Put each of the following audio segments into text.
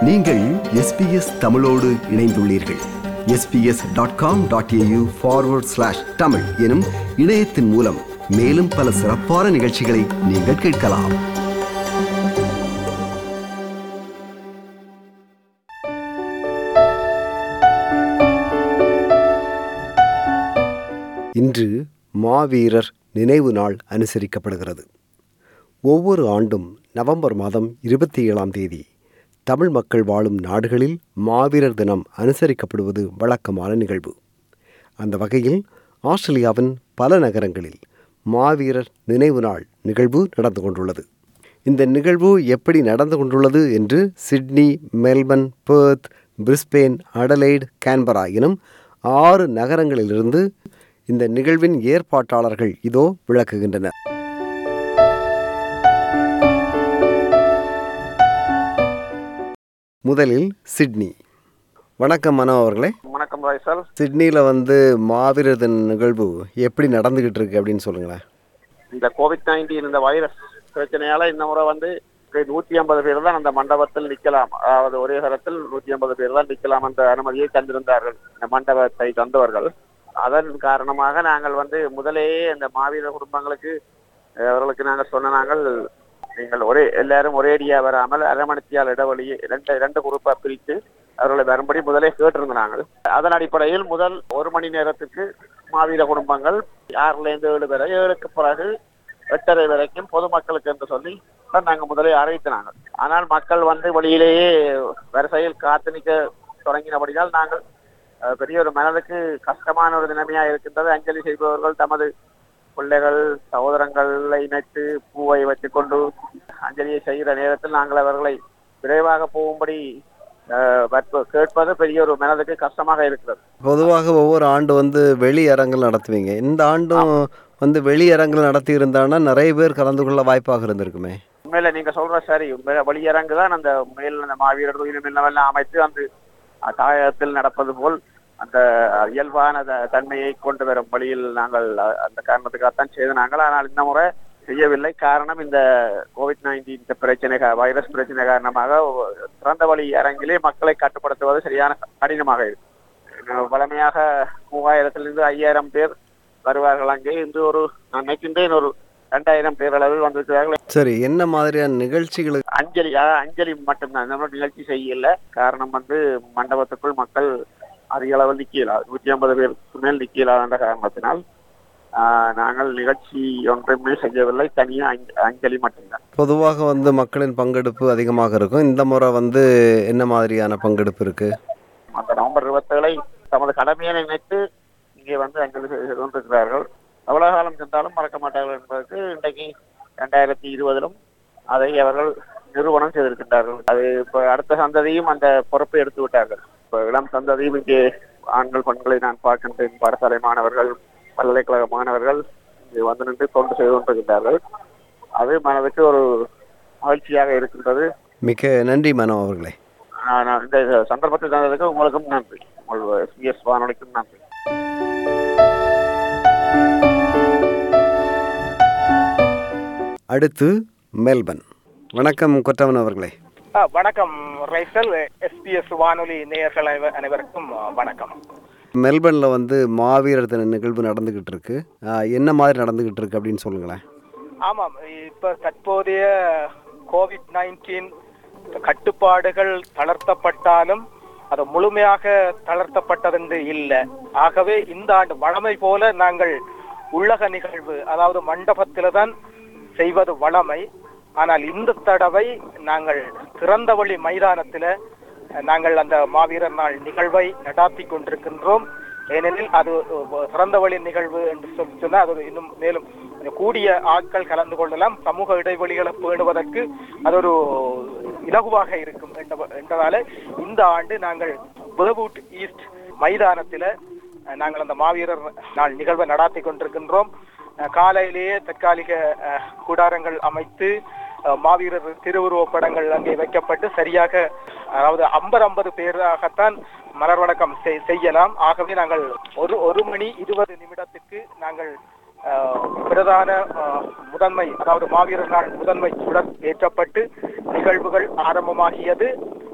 நீங்கள் எஸ்பிஎஸ் தமிழோடு இணைந்துள்ளீர்கள் SBS dot com dot A U forward slash Tamil எனும் இணையத்தின் மூலம் மேலும் பல சிறப்பான நிகழ்ச்சிகளை நீங்கள் கேட்கலாம் இன்று மாவீரர் நினைவு நாள் அனுசரிக்கப்படுகிறது ஒவ்வொரு ஆண்டும் நவம்பர் மாதம் இருபத்தி ஏழாம் தேதி தமிழ் மக்கள் வாழும் நாடுகளில் மாவீரர் தினம் அனுசரிக்கப்படுவது வழக்கமான நிகழ்வு அந்த வகையில் ஆஸ்திரேலியாவின் பல நகரங்களில் மாவீரர் நினைவு நாள் நிகழ்வு நடந்து கொண்டுள்ளது இந்த நிகழ்வு எப்படி நடந்து கொண்டுள்ளது என்று Sydney Melbourne Perth Brisbane Adelaide Canberra எனும் ஆறு நகரங்களிலிருந்து இந்த நிகழ்வின் ஏற்பாட்டாளர்கள் இதோ விளக்குகின்றனர் முதலில் சிட்னி வணக்கம் மனோ அவர்களே வணக்கம் ராய்சல் சிட்னியில் வந்து மாவீரர் தின நிகழ்வு எப்படி நடந்துகிட்டு இருக்கு அப்படின்னு சொல்லுங்களேன் இந்த கோவிட் நைன்டீன் இந்த வைரஸ் பிரச்சனையால இந்த முறை வந்து நூத்தி ஐம்பது பேர் தான் அந்த மண்டபத்தில் நிக்கலாம் அதாவது ஒரே நேரத்தில் நூத்தி ஐம்பது பேர் தான் நிக்கலாம் என்ற அனுமதியை தந்திருந்தார்கள் இந்த மண்டபத்தை தந்தவர்கள் அதன் காரணமாக நாங்கள் வந்து முதலேயே அந்த மாவீர குடும்பங்களுக்கு அஹ், அவர்களுக்கு நாங்கள் சொன்ன நாங்கள் நீங்கள் ஒரே எல்லாரும் ஒரேடியா வராமல் அரமணித்தியால் இடைவெளி இரண்டு இரண்டு குரூப்பா பிரித்து அவர்களை வரும்படி முதலே கேட்டிருந்தாங்க அதன் அடிப்படையில் முதல் ஒரு மணி நேரத்துக்கு மாவீர குடும்பங்கள் ஆறுல இருந்து ஏழு வரை ஏழுக்கு பிறகு எட்டரை வரைக்கும் பொதுமக்களுக்கு என்று சொல்லி தான் நாங்கள் முதலே அறிவித்தினாங்க ஆனால் மக்கள் வந்து வெளியிலேயே வரிசையில் காத்து நிற்க தொடங்கினபடியால் நாங்கள் அஹ், பெரிய ஒரு மனதுக்கு கஷ்டமான ஒரு நிலைமையா இருக்கின்றது அஞ்சலி செய்பவர்கள் தமது பிள்ளைகள் சகோதரங்களை இணைத்து பூவை வச்சுக்கொண்டு அஞ்சலியை செய்கிற நேரத்தில் நாங்கள் அவர்களை விரைவாக போகும்படி அஹ், வற்ப- கேட்பது பெரிய ஒரு மனதுக்கு கஷ்டமாக இருக்கிறது பொதுவாக ஒவ்வொரு ஆண்டு வந்து வெளி அரங்கில் நடத்துவீங்க இந்த ஆண்டும் வந்து வெளி அரங்கில் நடத்தி இருந்தான்னா நிறைய பேர் கலந்து கொள்ள வாய்ப்பாக இருந்திருக்குமே உண்மையில நீங்க சொல்ற சரி உண்மையில வெளியரங்கு தான் அந்த மேல் அந்த மாவீரர் துயிலும் எல்லாம் அமைத்து அந்த அஹ், தாயகத்தில் நடப்பது போல் அந்த இயல்பான த- தன்மையை கொண்டு வரும் வழியில் நாங்கள் அஹ், அந்த காரணத்துக்காகத்தான் செய்து நாங்கள் ஆனால் இந்த முறை செய்யவில்லை காரணம் இந்த கோவிட் நைன்டீன் பிரச்சனை கா- வைரஸ் பிரச்சனை காரணமாக திறந்த வழி அரங்கிலே மக்களை கட்டுப்படுத்துவது சரியான கடினமாக இருக்கு அஹ், வழமையாக மூவாயிரத்திலிருந்து ஐயாயிரம் பேர் வருவார்கள் அங்கே இன்று ஒரு நான் நினைக்கின்றேன் ஒரு ரெண்டாயிரம் பேர் அளவில் வந்திருக்கிறார்கள் சரி என்ன மாதிரியான நிகழ்ச்சிகளுக்கு அஞ்சலி அதாவது அஞ்சலி மட்டும்தான் இந்த மாதிரி நிகழ்ச்சி செய்யல காரணம் வந்து மண்டபத்துக்குள் மக்கள் அதிக அளவில் நிக்கல நூற்றி ஐம்பது பேருக்கு மேல் நிக்கலாத காரணத்தினால் ஆஹ், நாங்கள் நிகழ்ச்சி ஒன்றுமே செய்யவில்லை தனியா அஞ்ச- அஞ்சலி மட்டும்தான் பொதுவாக வந்து மக்களின் பங்கெடுப்பு அதிகமாக இருக்கும் இந்த முறை வந்து என்ன மாதிரியான பங்கெடுப்பு இருக்கு அந்த நவம்பர் இருபத்தேழை தமது கடமையை நினைத்து இங்கே வந்து அஞ்சலி செய்து கொண்டிருக்கிறார்கள் எவ்வளவு காலம் சென்றாலும் மறக்க மாட்டார்கள் என்பதற்கு இன்றைக்கு ரெண்டாயிரத்தி இருபதிலும் அதை அவர்கள் நிறுவனம் செய்திருக்கின்றார்கள் அது இப்ப அடுத்த சந்ததியும் அந்த பொறுப்பை எடுத்து விட்டார்கள் இப்ப இளம் சந்ததியும் இங்கே ஆண்கள் பெண்களை நான் பார்க்கின்றேன் பாடசாலை மாணவர்கள் பல்கலைக்கழக மாணவர்கள் இங்கே வந்து நின்று தொண்டு செய்து கொண்டிருக்கின்றார்கள் அது மனதுக்கு ஒரு மகிழ்ச்சியாக இருக்கின்றது மிக நன்றி மனோ அவர்களே நான் நான் இந்த சந்தர்ப்பத்தை தந்ததுக்கு உங்களுக்கும் நன்றி உங்கள் எஸ்பிஎஸ் வானொலிக்கும் நன்றி அடுத்து மெல்பர்ன் வணக்கம் கொற்றவன் அவர்களே ஆ, வணக்கம் ரைசல் எஸ்பிஎஸ் வானொலி நேயர்கள் அனைவ- அனைவருக்கும் ஆ, வணக்கம் மெல்பர்னில் வந்து மாவீரர் தின நிகழ்வு நடந்துக்கிட்டு இருக்கு ஆஹ், என்ன மாதிரி நடந்துக்கிட்டு இருக்கு அப்படின்னு சொல்லுங்களேன் ஆமாம் இப்ப தற்போதைய கோவிட் நைன்டீன் கட்டுப்பாடுகள் தளர்த்தப்பட்டாலும் அது முழுமையாக தளர்த்தப்பட்டதென்று இல்லை ஆகவே இந்த ஆண்டு வழமை போல நாங்கள் உள்ளக நிகழ்வு அதாவது மண்டபத்தில தான் செய்வது வழமை ஆனால் இந்த தடவை நாங்கள் திறந்தவழி மைதானத்தில நாங்கள் அந்த மாவீரர் நாள் நிகழ்வை நடாத்தி கொண்டிருக்கின்றோம் ஏனெனில் அது அஹ், திறந்தவழி நிகழ்வு என்று சொல்லி சொன்னால் அது ஒரு இன்னும் மேலும் கொஞ்சம் கூடிய ஆட்கள் கலந்து கொள்ளலாம் சமூக இடைவெளிகளை பேணுவதற்கு அது ஒரு இலகுவாக இருக்கும் என்ற- என்றதால இந்த ஆண்டு நாங்கள் பேர்வுட் ஈஸ்ட் மைதானத்தில அஹ், நாங்கள் அந்த மாவீரர் நாள் நிகழ்வை நடாத்தி கொண்டிருக்கின்றோம் அஹ், காலையிலேயே தற்காலிக அஹ், கூடாரங்கள் அமைத்து அஹ், மாவீரர் திருவுருவப் படங்கள் அங்கே வைக்கப்பட்டு சரியாக அதாவது ஐம்பது ஐம்பது பேராகத்தான் மலர் வணக்கம் செய்- செய்யலாம் ஆகவே நாங்கள் ஒரு ஒரு மணி இருபது நிமிடத்துக்கு நாங்கள் அஹ், பிரதான அஹ், முதன்மை அதாவது மாவீரர் நாள் முதன்மை சுடர் ஏற்றப்பட்டு நிகழ்வுகள் ஆரம்பமாகியது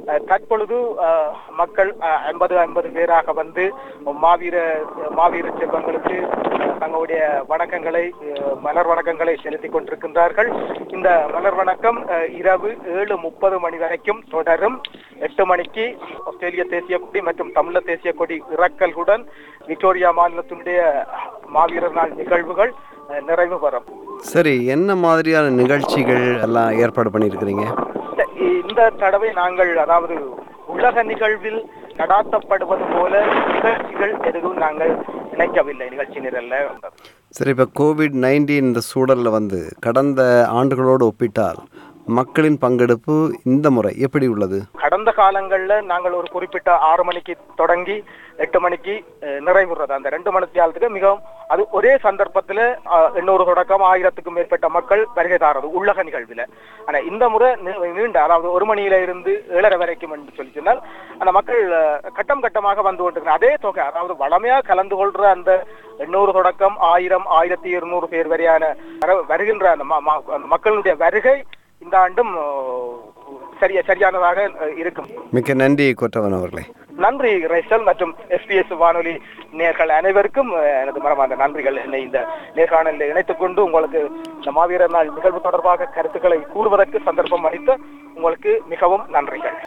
அஹ், தற்பொழுது அஹ், மக்கள் ஐம்பது ஐம்பது பேராக வந்து மாவீர மாவீர செல்வங்களுக்கு அஹ், தங்களுடைய வணக்கங்களை அஹ், மலர் வணக்கங்களை செலுத்திக் கொண்டிருக்கின்றார்கள் இந்த மலர் வணக்கம் அஹ், இரவு ஏழு முப்பது மணி வரைக்கும் தொடரும் எட்டு மணிக்கு ஆஸ்திரேலிய தேசிய கொடி மற்றும் தமிழர் தேசிய கொடி இறக்கல்களுடன் விக்டோரியா மாநிலத்தினுடைய மாவீரர் நாள் நிகழ்வுகள் அஹ், நிறைவு பெறும் சரி என்ன மாதிரியான நிகழ்ச்சிகள் எல்லாம் ஏற்பாடு பண்ணியிருக்கிறீங்க இந்த- இந்த தடவை நாங்கள் அதாவது உலக நிகழ்வில் நடாத்தப்படுவது போல நிகழ்ச்சிகள் எதுவும் நாங்கள் நினைக்கவில்லை நிகழ்ச்சி நிரல்ல சரி இப்போ கோவிட் நைன்டீன் இந்த சூழலில் வந்து கடந்த ஆண்டுகளோடு ஒப்பிட்டால் மக்களின் பங்கெடுப்பு இந்த முறை எப்படி உள்ளது கடந்த காலங்கள்ல நாங்கள் ஒரு குறிப்பிட்ட ஆறு மணிக்கு தொடங்கி எட்டு மணிக்கு அஹ், நிறைவுறது அந்த ரெண்டு மணி தியாலத்துக்கு மிகவும் அது ஒரே சந்தர்ப்பத்துல அஹ், எண்ணூறு தொடக்கம் ஆயிரத்துக்கும் மேற்பட்ட மக்கள் வருகை தாரது உள்ளக நிகழ்வில் ஆனா இந்த முறை நீ- நீண்ட அதாவது ஒரு மணியில இருந்து ஏழரை வரைக்கும் என்று சொல்லி சொன்னால் அந்த மக்கள் அஹ், கட்டம் கட்டமாக வந்து கொண்டிருக்கிற அதே தொகை அதாவது வளமையா கலந்து கொள்ற அந்த எண்ணூறு தொடக்கம் ஆயிரம் ஆயிரத்தி இருநூறு பேர் வரையான வர- வருகின்ற அந்த ம- ம- அந்த மக்களுடைய வருகை இந்த ஆண்டும் அஹ், சரியா சரியானதாக அஹ், இருக்கும் மிக்க நன்றி கொற்றவன் அவர்களே நன்றி ரைசல் மற்றும் எஸ்பிஎஸ் வானொலி நேர்கள் அனைவருக்கும் அஹ், எனது மனமார்ந்த நன்றிகள் என்னை இந்த நேர்காணலில் இணைத்துக் கொண்டு உங்களுக்கு இந்த மாவீரர் நாள் நிகழ்வு தொடர்பாக கருத்துக்களை கூறுவதற்கு சந்தர்ப்பம் அளித்த உங்களுக்கு மிகவும் நன்றிகள்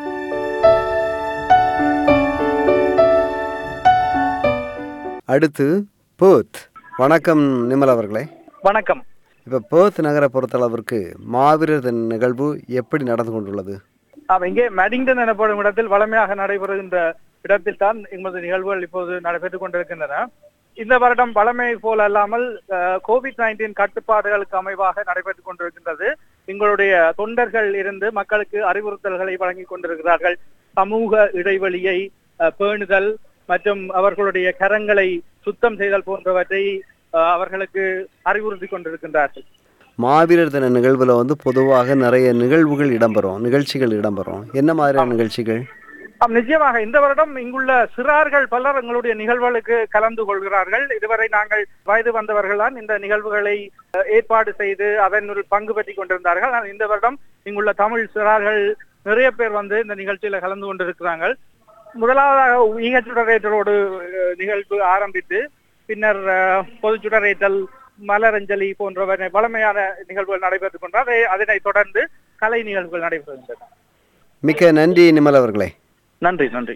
அடுத்து பேர்த் வணக்கம் நிமல் அவர்களே வணக்கம் இப்போ பேர்த் நகரை பொறுத்தளவிற்கு மாவீரர் தின நிகழ்வு எப்படி நடந்து கொண்டுள்ளது ஆம், இங்கே மேடிங்டன் எனப்படும் இடத்தில் வளமையாக நடைபெறுகின்ற இடத்தில் தான் எமது நிகழ்வுகள் இப்போது நடைபெற்றுக் கொண்டிருக்கின்றன இந்த வருடம் வளமை போல் அல்லாமல் கோவிட் நைன்டீன் கட்டுப்பாடுகளுக்கு அமைவாக நடைபெற்றுக் கொண்டிருக்கின்றது எங்களுடைய தொண்டர்கள் இருந்து மக்களுக்கு அறிவுறுத்தல்களை வழங்கிக் கொண்டிருக்கிறார்கள் சமூக இடைவெளியை அஹ், பேணுதல் மற்றும் அவர்களுடைய கரங்களை சுத்தம் செய்தல் போன்றவற்றை அஹ், அவர்களுக்கு அறிவுறுத்தி கொண்டிருக்கின்றார்கள் மாவீரர் தின நிகழ்வில் வந்து பொதுவாக நிறைய நிகழ்வுகள் இடம்பெறும் நிகழ்ச்சிகள் இடம்பெறும் என்ன மாதிரியான நிகழ்ச்சிகள் ஆம் நிச்சயமாக இந்த வருடம் இங்குள்ள சிறார்கள் பலர் எங்களுடைய நிகழ்வுகளுக்கு கலந்து கொள்கிறார்கள் இதுவரை நாங்கள் வயது வந்தவர்கள் தான் இந்த நிகழ்வுகளை அஹ், ஏற்பாடு செய்து அதனுள் பங்கு பெற்றுக் கொண்டிருந்தார்கள் ஆனால் இந்த வருடம் இங்குள்ள தமிழ் சிறார்கள் நிறைய பேர் வந்து இந்த நிகழ்ச்சியில கலந்து கொண்டிருக்கிறாங்க முதலாவதாக ஈக சுடரேற்றலோடு அஹ், நிகழ்வு ஆரம்பித்து பின்னர் அஹ், பொது சுடரேற்றல் மலரஞ்சலி போன்றவரை வளமையான நிகழ்வுகள் நடைபெற்றுக் கொண்டால் அதனைத் தொடர்ந்து கலை நிகழ்வுகள் நடைபெறுகின்றன மிக்க நன்றி நிமல் அவர்களே நன்றி நன்றி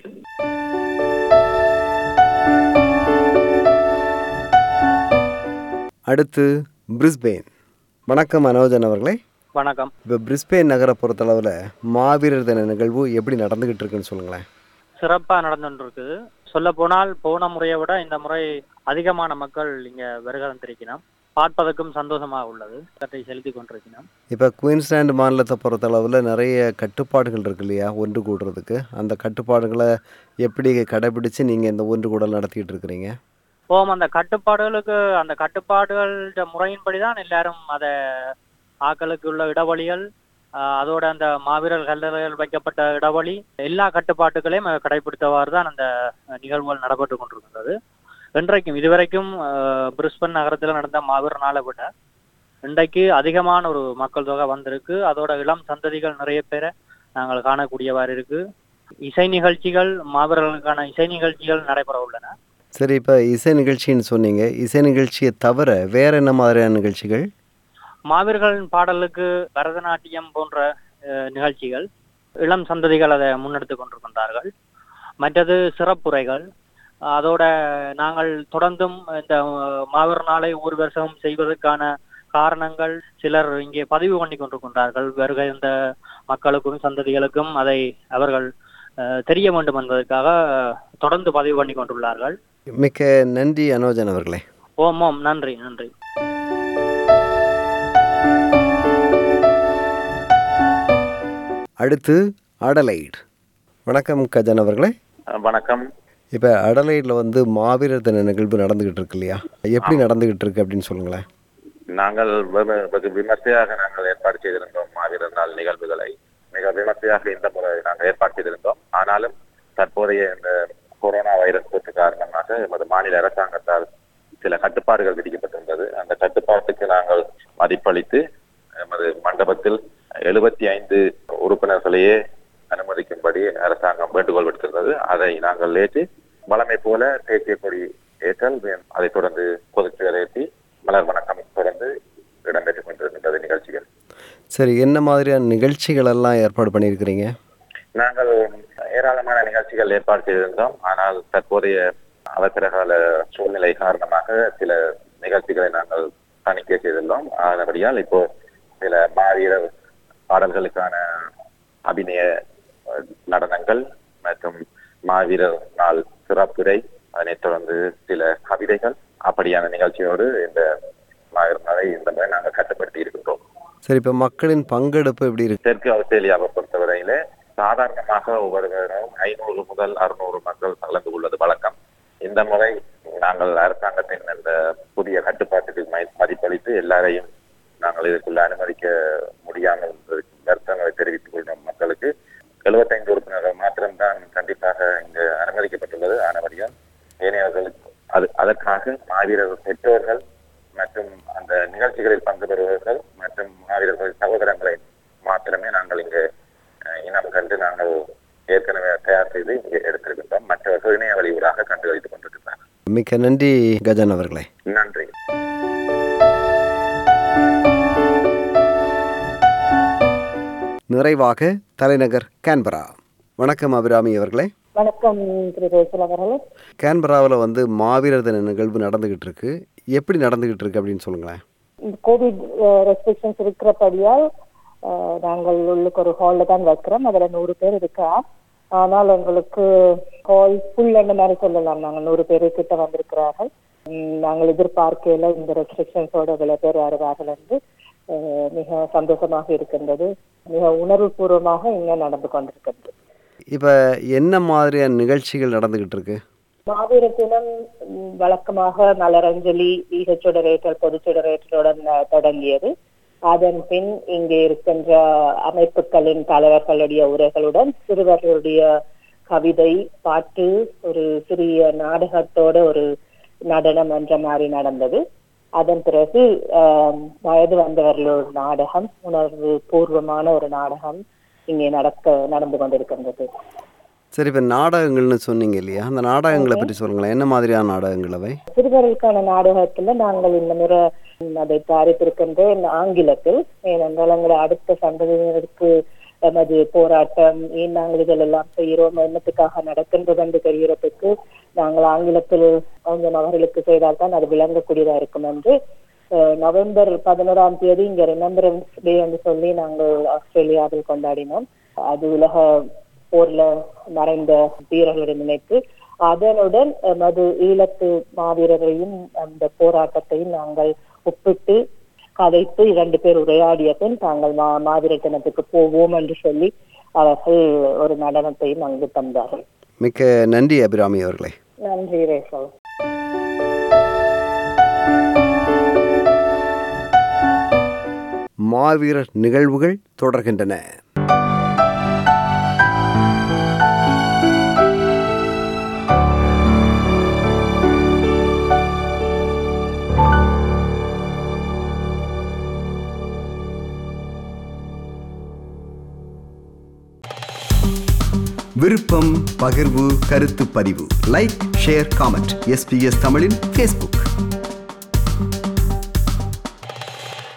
அடுத்து பிரிஸ்பெயின் வணக்கம் மனோஜன் அவர்களே வணக்கம் இப்போ பிரிஸ்பெயின் நகரை பொறுத்தளவில் மாவீரர் தின நிகழ்வு எப்படி நடந்துகிட்டு இருக்குன்னு சொல்லுங்களேன் சிறப்பாக நடந்துட்டு இருக்குது சொல்ல போனால் போன முறையை விட இந்த முறை அதிகமான மக்கள் இங்க வருகை தந்திருக்கணும் பார்ப்பதற்கும் சந்தோஷமாக உள்ளது சட்டை செலுத்தி கொண்டிருக்கணும் இப்போ குயின்ஸ்லாந்து மாநிலத்தை பொறுத்தளவில் நிறைய கட்டுப்பாடுகள் இருக்கு இல்லையா ஒன்று கூடுறதுக்கு அந்த கட்டுப்பாடுகளை எப்படி கடைபிடிச்சு நீங்கள் இந்த ஒன்று கூடல் நடத்திட்டு இருக்கிறீங்க போம் அந்த கட்டுப்பாடுகளுக்கு அந்த கட்டுப்பாடுகள் முறையின்படி தான் எல்லாரும் அதை ஆக்களுக்கு உள்ள இடைவெளிகள் ஆஹ், அதோட அந்த மாவீரர் கல்லறைகள் வைக்கப்பட்ட இடைவெளி எல்லா கட்டுப்பாட்டுகளையும் கடைபிடித்தவாறு தான் அந்த நிகழ்வுகள் நடைபெற்று கொண்டிருக்கின்றது இன்றைக்கும் இதுவரைக்கும் ஆஹ், பிரிஸ்பன் நகரத்தில் நடந்த மாவீரர் நாளை விட இன்றைக்கு அதிகமான ஒரு மக்கள் தொகை வந்திருக்கு அதோட இளம் சந்ததிகள் நிறைய பேரை நாங்கள் காணக்கூடியவாறு இருக்கு இசை நிகழ்ச்சிகள் மாவீரர்களுக்கான இசை நிகழ்ச்சிகள் நடைபெற உள்ளன சரி இப்போ இசை நிகழ்ச்சின்னு சொன்னீங்க இசை நிகழ்ச்சியை தவிர வேற என்ன மாதிரியான நிகழ்ச்சிகள் மாவீரர்களின் பாடலுக்கு பரதநாட்டியம் போன்ற அஹ், நிகழ்ச்சிகள் இளம் சந்ததிகள் அதை முன்னெடுத்து கொண்டிருக்கின்றார்கள் மற்றது சிறப்புரைகள் அதோட நாங்கள் தொடர்ந்தும் இந்த அஹ், மாவீரர் நாளை ஒரு வருஷம் செய்வதற்கான காரணங்கள் சிலர் இங்கே பதிவு பண்ணி கொண்டிருக்கின்றார்கள் வருகை இந்த மக்களுக்கும் சந்ததிகளுக்கும் அதை அவர்கள் அஹ், தெரிய வேண்டும் என்பதற்காக அஹ், தொடர்ந்து பதிவு பண்ணி கொண்டுள்ளார்கள் மிக்க நன்றி அனோஜன் அவர்களே ஓம் ஓம் நன்றி நன்றி அடுத்து அடலைட் வணக்கம் கஜன் அவர்களே வணக்கம் இப்போ அடலைடில் வந்து மாவீரர் தின நிகழ்வு நடந்துகிட்டு இருக்கு இல்லையா எப்படி நடந்துகிட்டு இருக்கு அப்படின்னு சொல்லுங்களேன் நாங்கள் வெகு வெகு விமர்சையாக நாங்கள் ஏற்பாடு செய்திருந்தோம் மாவீரர் நாள் நிகழ்வுகளை மிக விமர்சையாக இந்த முறை நாங்கள் ஏற்பாடு செய்திருந்தோம் ஆனாலும் தற்போதைய இந்த கொரோனா வைரஸ் தொற்று காரணமாக எமது மாநில அரசாங்கத்தால் சில கட்டுப்பாடுகள் விதிக்கப்பட்டிருந்தது அந்த கட்டுப்பாட்டுக்கு நாங்கள் மதிப்பளித்து எமது மண்டபத்தில் எழுபத்தி ஐந்து உறுப்பினர்களையே அனுமதி அனுமதிக்கும்படி அரசாங்கம் வேண்டுகோள் விடுத்திருந்தது அதை நாங்கள் ஏற்று வளமை போல தேசிய கொடி ஏற்றல் வே- அதைத் தொடர்ந்து பொதுச்சுவர் ஏற்றி மலர் வணக்கம் தொடர்ந்து இடம்பெற்றுக் கொண்டிருக்கின்றது நிகழ்ச்சிகள் சரி என்ன மாதிரியான நிகழ்ச்சிகள் எல்லாம் ஏற்பாடு பண்ணியிருக்கிறீங்க நாங்கள் ஏராளமான நிகழ்ச்சிகள் ஏற்பாடு செய்திருந்தோம் ஆனால் தற்போதைய அவசரகால சூழ்நிலை காரணமாக சில நிகழ்ச்சிகளை நாங்கள் தணிக்கை செய்துள்ளோம் ஆனபடியால் இப்போ சில மாவீரர் பாடல்களுக்கான அபிநய அஹ், நடனங்கள் மற்றும் மாவீரர் நாள் சிறப்புரை அதனைத் தொடர்ந்து சில கவிதைகள் அப்படியான நிகழ்ச்சியோடு இந்த மாவீரர் நாளை இந்த முறை நாங்கள் கட்டுப்படுத்தி இருக்கின்றோம் சரி இப்போ மக்களின் பங்கெடுப்பு எப்படி இருக்கு தெற்கு ஆஸ்திரேலியாவை பொறுத்தவரையிலே சாதாரணமாக ஒவ்வொருவரும் ஐநூறு முதல் அறுநூறு மக்கள் கலந்து கொள்வது வழக்கம் இந்த முறை நாங்கள் அரசாங்கத்தின் இந்த புதிய கட்டுப்பாட்டுக்கு மதி- மதிப்பளித்து எல்லாரையும் நாங்கள் இதற்குள்ள அனுமதிக்க முடியாமல் இருக்கும் வருத்தங்களை தெரிவித்துக் கொள்ளும் மக்களுக்கு எழுபத்தைந்து உறுப்பினர்கள் மாத்திரம்தான் கண்டிப்பாக இங்கு அனுமதிக்கப்பட்டுள்ளது ஆனபடியால் ஏனையவர்களுக்கு அது அதற்காக மாவீரர் பெற்றோர்கள் மற்றும் அந்த நிகழ்ச்சிகளில் பங்கு பெறுபவர்கள் மற்றும் மாவீரர்கள் சகோதரங்களை மாத்திரமே நாங்கள் இங்கு அஹ், இனம் கண்டு நாங்கள் ஏற்கனவே தயார் செய்து இங்கே எடுத்திருக்கின்றோம் மற்றவர்கள் இணைய வழியூடாக கண்டுகளித்துக் கொண்டிருக்கிறார்கள் மிக்க நன்றி கஜன் அவர்களே நன்றி நிறைவாக தலைநகர் கேன்பரா வணக்கம் அபிராமி அவர்களே வணக்கம் திரு ரேசல் அவர்களே கேன்பராவில் வந்து மாவீரர் தின நிகழ்வு நடந்துகிட்டு இருக்கு எப்படி நடந்துகிட்டு இருக்கு அப்படின்னு சொல்லுங்களேன் இந்த கோவிட் ரெஸ்ட்ரிக்ஷன்ஸ் இருக்கிறபடியால் அஹ், நாங்கள் உள்ளுக்கு ஒரு ஹாலில் தான் வைக்கிறோம் அதுல நூறு பேர் இருக்கா ஆனால் எங்களுக்கு ஹால் ஃபுல் அந்த மாதிரி சொல்லலாம் நாங்கள் நூறு பேரு கிட்ட வந்திருக்கிறார்கள் உம், நாங்கள் எதிர்பார்க்கையில இந்த ரெஸ்ட்ரிக்ஷன்ஸோட இவ்வளவு பேர் வருவார்கள் என்று அஹ், மிக சந்தோஷமாக இருக்கின்றது மிக உணர்வுபூர்வமாக இங்க நடந்து கொண்டிருக்கின்றது இப்போ என்ன மாதிரியான நிகழ்ச்சிகள் நடந்துகிட்டு இருக்கு மாவீரர் தினம் ம், வழக்கமாக மலரஞ்சலி ஈகச்சுடரேற்றல் பொதுச்சுடரேற்றலுடன் அஹ், தொடங்கியது அதன் பின் இங்கே இருக்கின்ற அமைப்புகளின் தலைவர்களுடைய உரைகளுடன் சிறுவர்களுடைய கவிதை பாட்டு ஒரு சிறிய நாடகத்தோட ஒரு நடனம் என்ற மாதிரி நடந்தது அதன் பிறகு ஆம், வயது வந்தவர்கள் ஒரு நாடகம் உணர்வு பூர்வமான ஒரு நாடகம் இங்கே நடக்க நடந்து கொண்டிருக்கின்றது சரி இப்போ நாடகங்கள்னு சொன்னீங்க இல்லையா அந்த நாடகங்களை பற்றி சொல்லுங்களேன் என்ன மாதிரியான நாடகங்கள் அவை சிறுவர்களுக்கான நாடகத்துல நாங்கள் இந்த முறை அதை தயாரித்திருக்கின்றேன் ஆங்கிலத்தில் ஏனென்றால் எங்களை அடுத்த சந்ததியினருக்கு எமது போராட்டம் ஏன் நாங்கள் இதில் எல்லாம் செய்கிறோம் என்னத்துக்காக நடக்கின்றது என்று தெரிகிறதுக்கு நாங்கள் ஆங்கிலத்தில் கொஞ்சம் அவர்களுக்கு செய்தால்தான் அது விளங்கக்கூடியதா இருக்கும் என்று அஹ், நவம்பர் பதினோராம் தேதி இங்க ரிமெம்பரன்ஸ் டே என்று சொல்லி நாங்கள் ஆஸ்திரேலியாவில் கொண்டாடினோம் அது உலக போர்ல மறைந்த வீரர்களை நினைத்து அதனுடன் எமது ஈழத்து மாவீரரையும் அந்த போராட்டத்தையும் நாங்கள் ஒப்பிட்டு கதைத்து இரண்டு பேர் உரையாடிய பின் தாங்கள் மா மாவீரர் தினத்துக்கு போவோம் என்று சொல்லி அவர்கள் ஒரு நடனத்தையும் அங்கு தந்தார்கள் மிக்க நன்றி அபிராமி அவர்களே நன்றி ரேசல் மாவீரர் நிகழ்வுகள் தொடர்கின்றன விருப்பம் பகிர்வு கருத்து பதிவு லைக் ஷேர் காமெண்ட் எஸ்பிஎஸ் தமிழின் ஃபேஸ்புக்